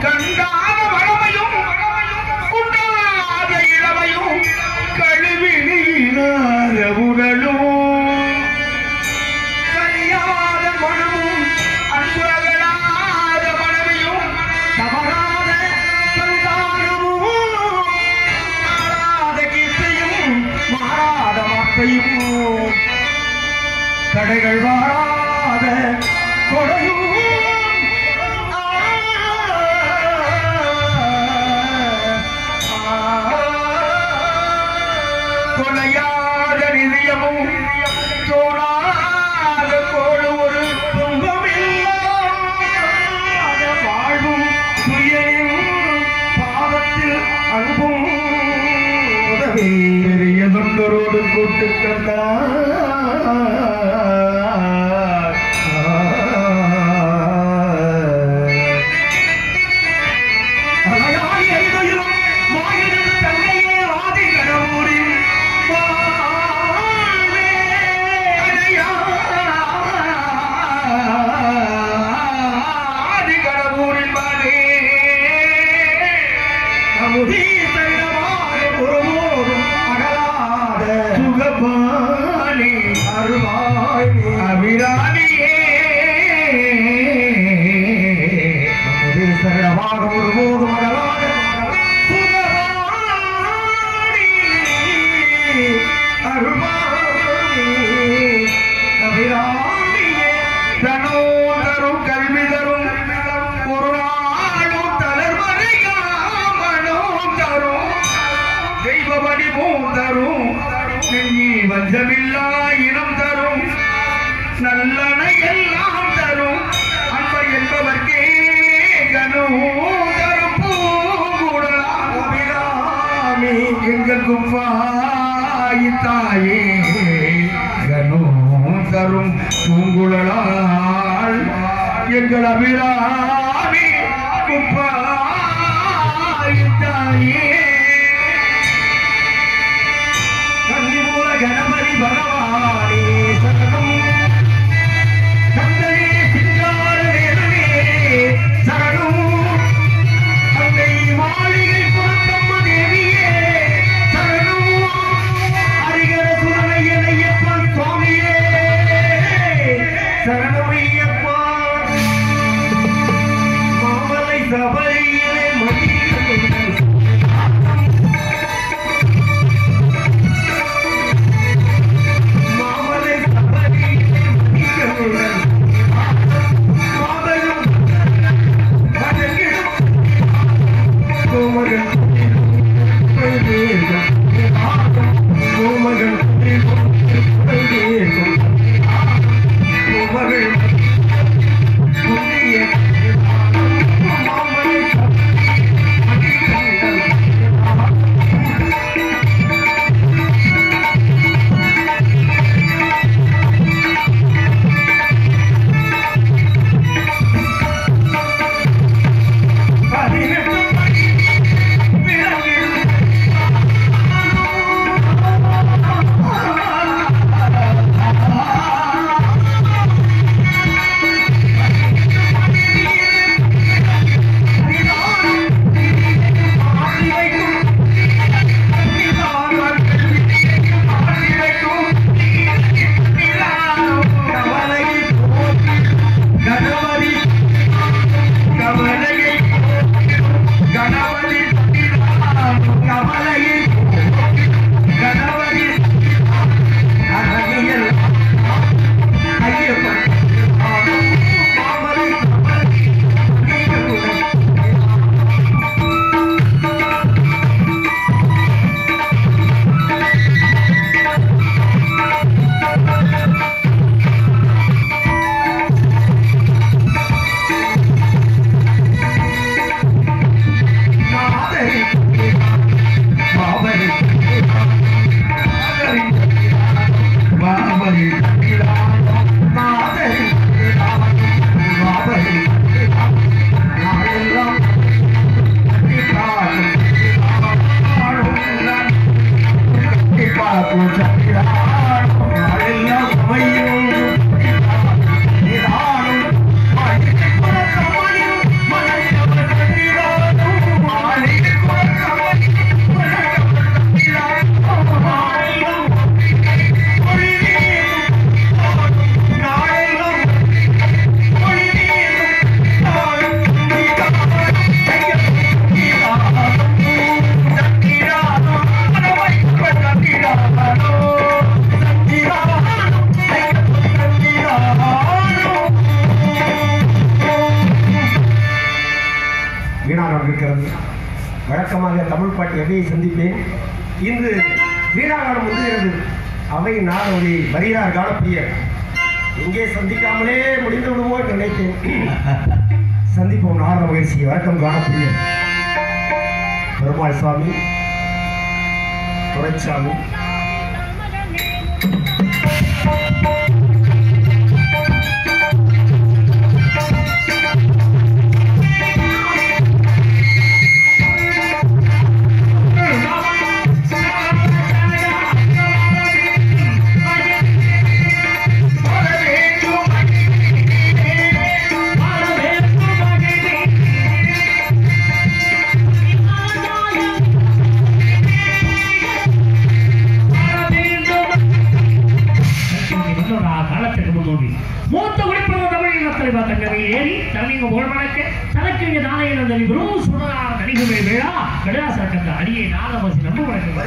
கண்டாத வளமையும் உண்டாத இளமையும் கழுவி நீராத உடலும் கனியாத மனமும் அன்புறகலாத மனைவியும் தவறாத சந்தானமும் மாறாத கீர்த்தியும் மாறாத வார்த்தையும் தடைகள் வாராத கொடையும் கொலையாத நிதியமும் தோணாத கோடு ஒரு துன்பமில்லாத வாழ்வும் துயரும் பாவத்தில் அன்பும் உதவி பெரிய தொண்டரோடு கூட்டு அலையாய் எரிதலும் மாயனது தன்னையே ஆதி கடவுளின் வாழ்வே ஆதி கடவுளின் வாழ்வே அமுதீசையமான ஒருபோதும் அகலாத சுகபாணி அருவாய் அபிராமியே அமுதீசையமாக ஒருபோதும் அகலாத சுகபாணி அருவாய் அபிராமியே தனோ தரும் கல்வி தரும் ஒரு நாளும் தளர்வரையாமனோ தரும் தெய்வ வடிவும் தரும் நெஞ்சி வஞ்சமில்லா இனம் தரும் நல்லன எல்லாம் தரும் அன்பர் என்பவர்க்கே கனு தரும் பூங்குழலாம் அபிராமி எங்கள் குப்பாய் தாயே கனு தரும் பூங்குழலால் எங்கள் அபிராமி குப்பாய் தாயே கன்னிமூல கணபதி பகவானே சரணம் தந்தையே சிங்கார வேலனே சரணம் தந்தை மாளிகை புறத்தம்ம தேவியே சரணம் ஹரிகர சுரனையனையப்பன் சுவாமியே சரணமையப்பா மாமலை சபரியிலே மதியம் மாமலை சபரியிலே மதியம் மாபெரும் வணங்கிடும் கோமகன் கோமகன் கோமகள் வீணாக இருக்கிறது வழக்கமாக தமிழ் பாட்டு எவையை சந்திப்பேன் இன்று வீணாகாலம் முந்துகிறது அவை நாடொலி வருகிறார் காலப்பிரியர் எங்கே சந்திக்காமலே முடிந்து விடுமோ என்று நினைத்தேன் சந்திப்போம் நாரத மகிழ்ச்சி வணக்கம் காணப்பிரியர் பெருமாள் சுவாமி துரைச்சாமி இன்னொரு காலத்துக்கு முன்னோடி மூத்த குடிப்பது தமிழ் இனத்தில் பார்த்த கதையில் ஏறி தலைங்க புகழ்வழக்க தனக்கு தானையில் அந்த விரும் சுடரான நடிகை விழா கடாசர கந்த அடியை நாகவாசி நம்ப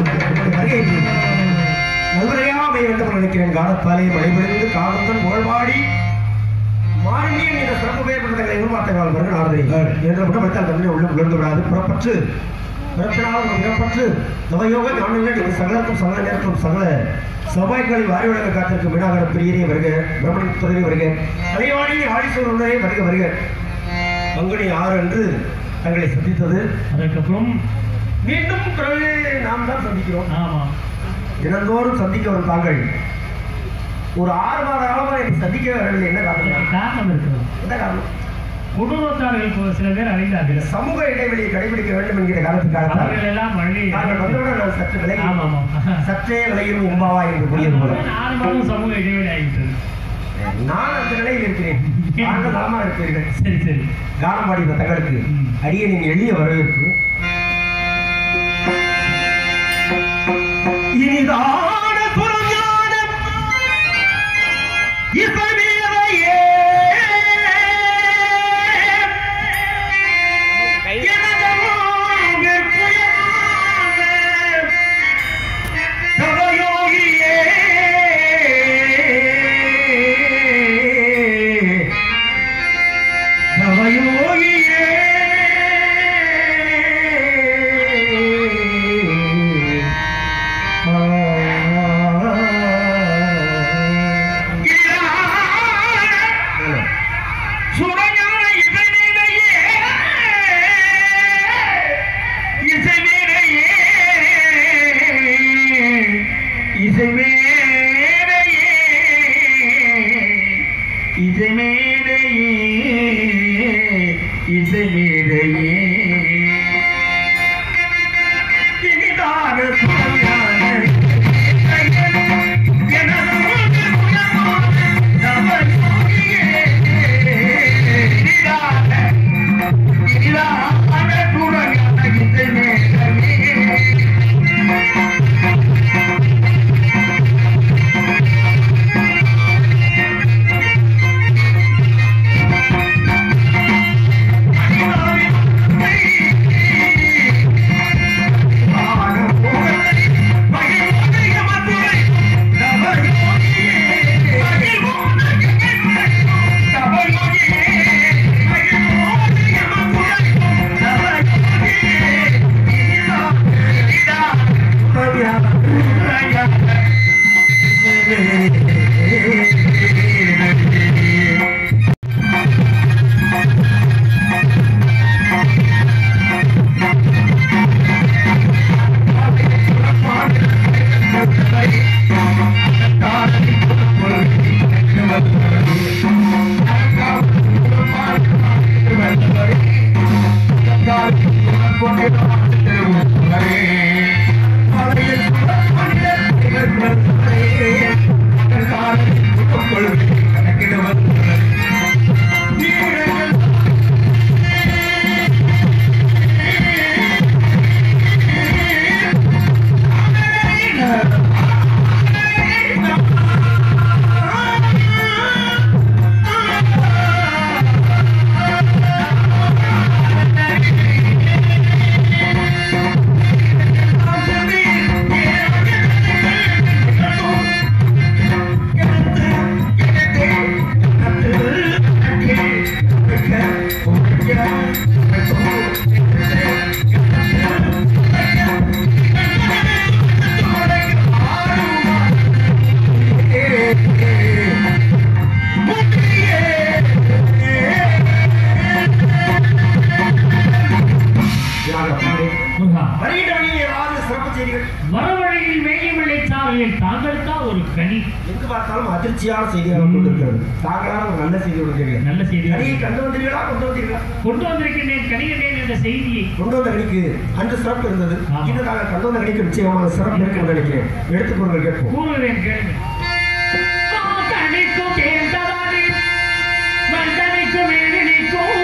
நல்வரையாமை வேண்டும் நினைக்கிறேன் காலத்தாலே மழைபொழிந்து காலத்தன் புகழ்பாடி மாறினியும் இந்த சிறப்பு பெயர் பட்டங்களை எதிர்பார்த்தவர்கள் வருகிற நாடுதை என்ற குடும்பத்தால் தன்னை உள்ள உணர்ந்து விடாது புறப்பற்று பிறப்பினால் ஒரு இடப்பற்று நவயோக ஞானங்கள் இந்த சகலருக்கும் சகல நேரத்தும் சகல சபாய்களை வாரி வழங்க காத்திருக்கும் விநாகர பிரியரே வருக பிரம்மணி துறையே வருக கலைவாணி ஆடிசூரனே வருக வருக பங்குனி ஆறு என்று தங்களை சந்தித்தது அதற்கப்புறம் மீண்டும் பிறகு நாம் தான் சந்திக்கிறோம் ஆமா தினந்தோறும் சந்திக்க வரும் தாங்கள் ஒரு ஆறு மாத காலமாக என்னை சந்திக்க வரவில்லை என்ன காரணம் காரணம் இருக்கிறது என்ன காரணம் குடும்பத்தார்கள் சில பேர் அறிந்தார்கள் சமூக இடைவெளியை கடைபிடிக்க வேண்டும் என்கிற காரணத்துக்காக அவர்கள் எல்லாம் வள்ளி நாங்கள் வந்தவுடன் நான் சற்று விலகி ஆமா ஆமா சற்றே விலகியும் இம்பாவா என்று கூறியது போல ஆறு மாதம் சமூக இடைவெளி ஆகிவிட்டது நான் அந்த நிலையில் இருக்கிறேன் நாங்கள் நலமாக இருப்பீர்கள் சரி சரி கானம் பாடிய தங்களுக்கு ம். அடியனின் எளிய வரவேற்பு இனிதான குரஞான இசைமீதையே எனதோங்கு புயலான நவயோகியே நவயோகியே சுரஞான இசைமீதையே இசைமீதையே இசைமேடையே இசைமேடையே இசைமேடையே இனிதாக சுரஞான எனது குலமான நவயோகியே இனிதாக இனிதாக சுரஞான இசைமேடையே பார்த்தாலும் அதிர்ச்சியான செய்தியாக கொண்டிருக்கிறது தாங்களான ஒரு நல்ல செய்தி கொடுக்கிறீர்கள் நல்ல செய்தி கனியை கண்டு வந்தீர்களா கொண்டு வந்தீர்களா கொண்டு வந்திருக்கின்றேன் கணிகின்றேன் என்ற செய்தியை கொண்டு வந்த கணிக்கு அன்று சிறப்பு இருந்தது ஆமா. இது நாங்கள் கொண்டு வந்த கணிக்கு நிச்சயமான சிறப்பு இருக்கும் என்று நினைக்கிறேன் எடுத்துக்கொள்கள் கேட்போம் கூறுவேன் கேளுங்க கணிக்கும் தேர்ந்தவாடி மந்தனிக்கும் வேலினிக்கும்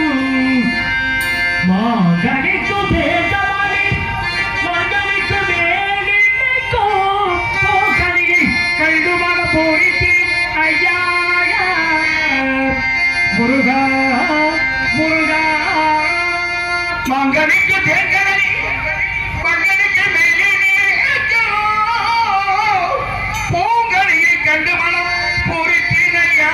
மாங்கனிக்கும் தேர்ந்தவாடி மந்தனிக்கும் வேலினிக்கும் போகனியை கண்டுமான போரிட்டு ஐயா முருகா முருகா மங்கனிக்கு தேங்கனி மங்கனிக்கு மேலினேற்றோ பூங்கனியை கண்டு மனம் பூரித்தினையா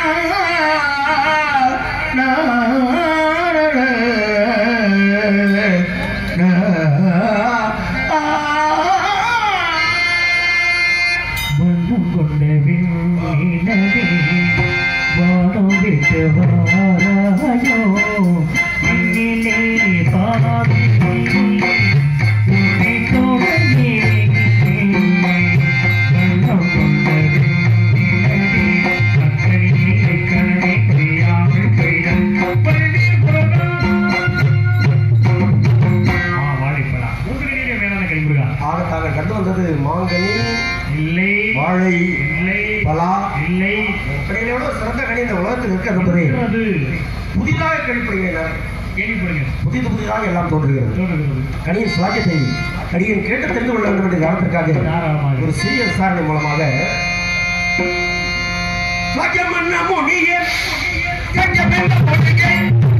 மண்ணும் கொண்ட விண்ணினவே வானம் விட்டு வாராயோ விண்ணிலே பாதி உன்னை தொடர்ந்தே மண்ணும் கொண்ட விண்ணினவே அக்கறையிலே கனவே தெரியாமல் பெய்தல் பள்ளி ஆ வாழைப்பழா உங்களிலே வேளாண் கைமுருகா ஆக தாங்கள் கண்டு வந்தது மாங்கனி இல்லை வாழை இல்லை பலா இல்லை இப்படியோட சிறந்த கனி இந்த உலகத்தில் இருக்கிறது என்பதை இருக்கிறது. புதிதாக கழிப்படுகிறீங்க கேள்விப்படுங்க புதிது புதிதாக எல்லாம் தோன்றுகிறது தோன்றுகிறது கனியின் சுவாக்கியத்தை கனியின் கேட்டு தெரிந்து கொள்ள வேண்டும் என்ற காரணத்திற்காக தாராளமாக. ஒரு சிறிய விசாரணை மூலமாக சுவாக்கியம் என்ன முனிய கஞ்சமென்ற பொண்ணுக்கு